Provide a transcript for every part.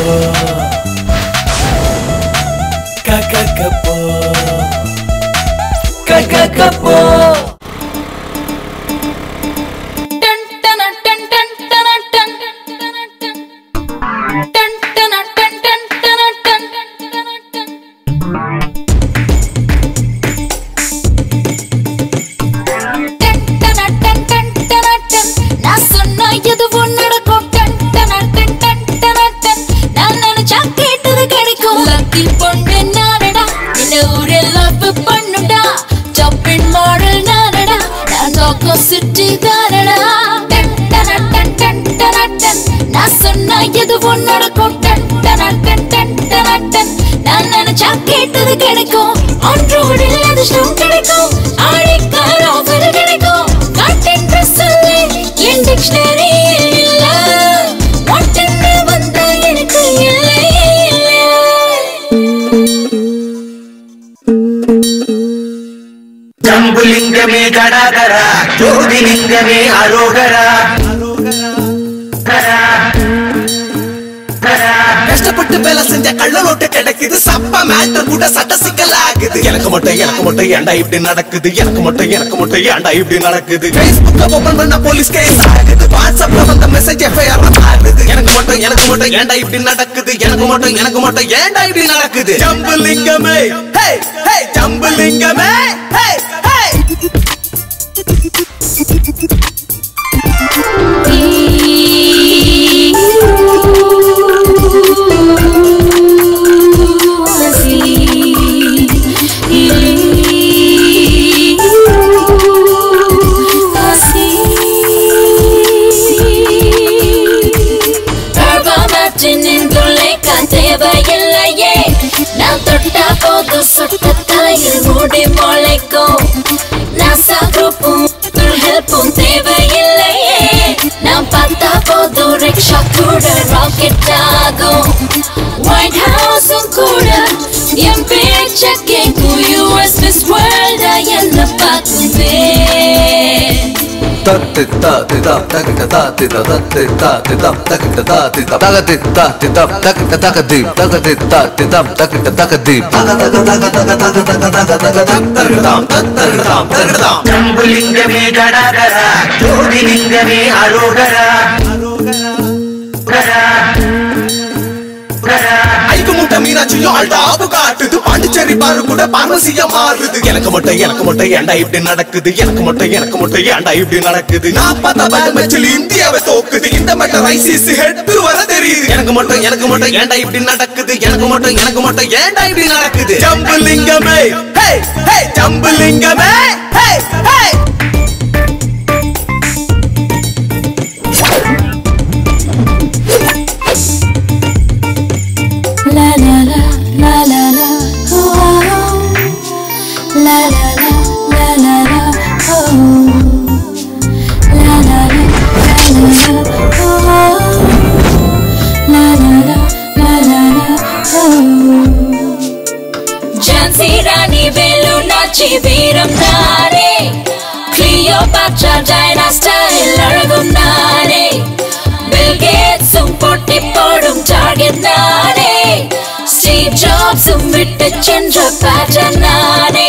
Kakapo. Kakapo. டன் டன டன் டன் டன டன் டன டன். டன் டன டன் டன் டன டன் டன டன். டன் டன டன் டன் டன டன். நான் சொன்னா எதுவும் நடக்கும். டன் டன டன் டன் டன டன். நான் நினைச்சா கேட்டது கிடைக்கும். லக்கி பொண்ணு நானடா. இந்த ஊரில் love பண்ணுடா. Jumping model நானடா. நான் Loco City தானடா. டன் டன டன் டன் டன டன். நான் சொன்னா எதுவும் நடக்கும். டன் டன டன் டன் டன டன். நான் நினைச்சா கேட்டது கிடைக்கும் ஆன் ரோடில் அதிர்ஷ்டம் கிடைக்கும் ஆடிக்கார ஆஃபர் கிடைக்கும் காட்டன் ட்ரெஸ் என் டிக்ஷனரியில் இல்ல ஒட்டன்னு வந்தா எனக்கு இல்லை இல்லை ஜம்புலிங்கமே கடாகரா ஜோதிலிங்கமே அரோகரா கஷ்டப்பட்டு வேலை செஞ்ச கள்ள நோட்டு கிடைக்குது சப்ப மேட்டர் கூட சட்ட சிக்கல் ஆகுது எனக்கு மட்டும் எனக்கு மட்டும் ஏன்டா இப்படி நடக்குது எனக்கு மட்டும் எனக்கு மட்டும் ஏன்டா இப்படி நடக்குது Facebook ஓபன் பண்ண போலீஸ் கேஸ் ஆகுது வாட்ஸ்அப்ல வந்த மெசேஜ் எஃப்ஐஆர் ஆகுது எனக்கு மட்டும் எனக்கு மட்டும் ஏன்டா இப்படி நடக்குது எனக்கு மட்டும் எனக்கு மட்டும் ஏன்டா இப்படி நடக்குது ஜம்புலிங்கமே ஹே ஹே ஜம்புலிங்கமே ஹே ஹே தேவையில்லையே நான் தொட்டா போதும் சொட்ட தலையில் மூடி முளைக்கும் நாசா குரூப்பும் ஹெல்ப்பும் தேவையில்லையே நான் பார்த்தா போதும் ரிக்ஷா கூட ராக்கெட் ஆகும் ஒயிட் ஹவுஸும் கூட என் பேச்ச கேட்கும் யூஎஸ் மிஸ் வேர்ல்ட என்ன பார்க்குமே தத்து தாத்தி தப் தகிட்ட தாத்தி தத்தி தாத்தி தப் தகிட்ட தாத்தி தப் தகதி தாத்தி தப் தகிட்ட தகதி தகதி தாத்தி தப் தகிட்ட தகதி தக தக தக தக தக தக தக தக தத்தருதாம் தத்தருதாம் தருதாம் ஜம்புலிங்கமே கடாகரா ஜோதிலிங்கமே அரோகரா ஐக்கு முட்டை மீனாட்சியும் அல்டாவு காட்டுது பாண்டிச்சேரி பாரு கூட பார்மசியா மாறுது எனக்கு மட்டும் எனக்கு மட்டும் ஏன்டா இப்படி நடக்குது எனக்கு மட்டும் எனக்கு மட்டும் ஏன்டா இப்படி நடக்குது நான் பார்த்தா பேட் மேட்சில் இந்தியாவை தோக்குது இந்த மட்டும் ஐசிஸ் ஹெட் வர தெரியுது எனக்கு மட்டும் எனக்கு மட்டும் ஏன்டா இப்படி நடக்குது எனக்கு மட்டும் எனக்கு மட்டும் ஏன்டா இப்படி நடக்குது ஜம்புலிங்கமே ஹே ஹே ஜம்புலிங்கமே ஹே ஹே La la la la la la oh, oh. La la la la la la oh. La la la la la la oh. La la la la la la oh. Jhansi రాణి వేలు నాచి వీరం నానే క్లియోపాట్రా డైనా స్టైల్ అழகும் நானே bill கேட்ஸும் போட்டி போடும் target நானே Steve ஜாப்ஸும் விட்டு சென்ற pattern நானே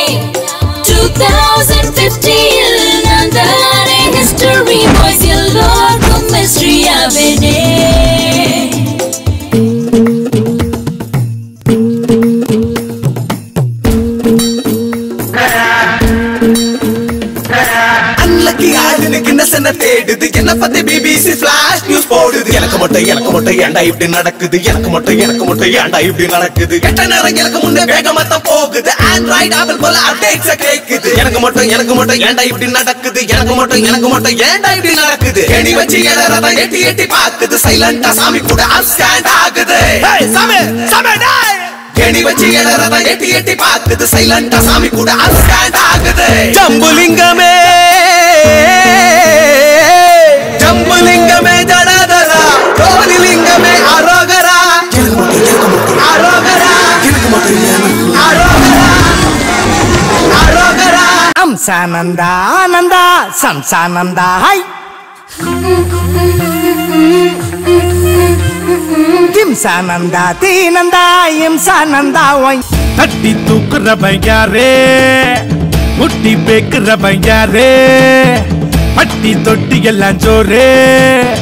2050 இல் நான் தானே ஹிஸ்டரி பாய்ஸ் எல்லோருக்கும் மிஸ்ட்ரி ஆவேனே அன்லக்கி ஆளுனு கின்னஸ் என்ன தேடுது என்ன பத்தி பிபிசி ஃபிளாஷ் நியூஸ் போடுது எனக்கு மட்டும் எனக்கு மட்டும் ஏன்டா இப்படி நடக்குது எனக்கு மட்டும் எனக்கு மட்டும் ஏன்டா இப்படி நடக்குது கெட்ட நேரம் எனக்கு முன்னே வேகமா தான் போகுது ஆண்ட்ராய்டு ஆப்பிள் போல அப்டேட்ஸ் கேக்குது எனக்கு மட்டும் எனக்கு மட்டும் ஏன்டா இப்படி நடக்குது எனக்கு மட்டும் எனக்கு மட்டும் ஏன்டா இப்படி நடக்குது எணி வச்சு எழறத எட்டி எட்டி பாக்குது சைலண்டா சாமி கூட அப்ஸ்டாண்ட் ஆகுது Hey, சாமி சாமி டேய் எணி வச்சு எழறத எட்டி எட்டி பாக்குது சைலண்டா சாமி கூட அப்ஸ்டாண்ட் ஆகுது ஜம்புலிங்கமே ஜம்புலிங்கமே ஜடாதரா ஜோதிலிங்கமே அரோகரா அரோகரா அரோகரா அரோகரா ಹಂಸಾನಂದ ಆನಂದ ಸಂಸಾನಂದ ಹೈ ಕಿಂ சானந்தா தீனந்தா இம்சானந்தா ஒய் தட்டி தூக்குறவன் யாரே முட்டி பேக்குறவன் யாரே பட்டி தொட்டி எல்லாம் ஜோரே